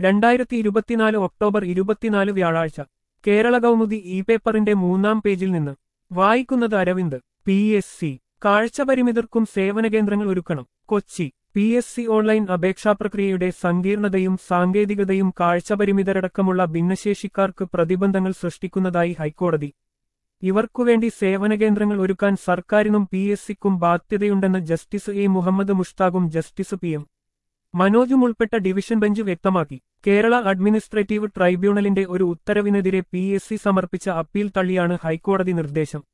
രണ്ടായിരത്തി ഇരുപത്തിനാല് ഒക്ടോബർ ഇരുപത്തിനാല് വ്യാഴാഴ്ച കേരള കൗമുദി ഇ പേപ്പറിന്റെ മൂന്നാം പേജിൽ നിന്ന് വായിക്കുന്നത് അരവിന്ദ് പി എസ് സി കാഴ്ചപരിമിതർക്കും സേവനകേന്ദ്രങ്ങൾ ഒരുക്കണം Kochi P S C online അപേക്ഷാപ്രക്രിയയുടെ സങ്കീർണതയും സാങ്കേതികതയും കാഴ്ചപരിമിതരടക്കമുള്ള ഭിന്നശേഷിക്കാർക്ക് പ്രതിബന്ധങ്ങൾ സൃഷ്ടിക്കുന്നതായി ഹൈക്കോടതി ഇവർക്കുവേണ്ടി സേവനകേന്ദ്രങ്ങൾ ഒരുക്കാൻ സർക്കാരിനും പി എസ് സിക്കും ബാധ്യതയുണ്ടെന്ന് ജസ്റ്റിസ് എ മുഹമ്മദ് മുഷ്താഖും ജസ്റ്റിസ് പി എം മനോജും ഉൾപ്പെട്ട ഡിവിഷൻ ബെഞ്ച് വ്യക്തമാക്കി കേരള അഡ്മിനിസ്ട്രേറ്റീവ് ട്രൈബ്യൂണലിന്റെ ഒരു ഉത്തരവിനെതിരെ പി എസ് സി സമർപ്പിച്ച അപ്പീൽ തള്ളിയാണ് ഹൈക്കോടതി നിർദ്ദേശം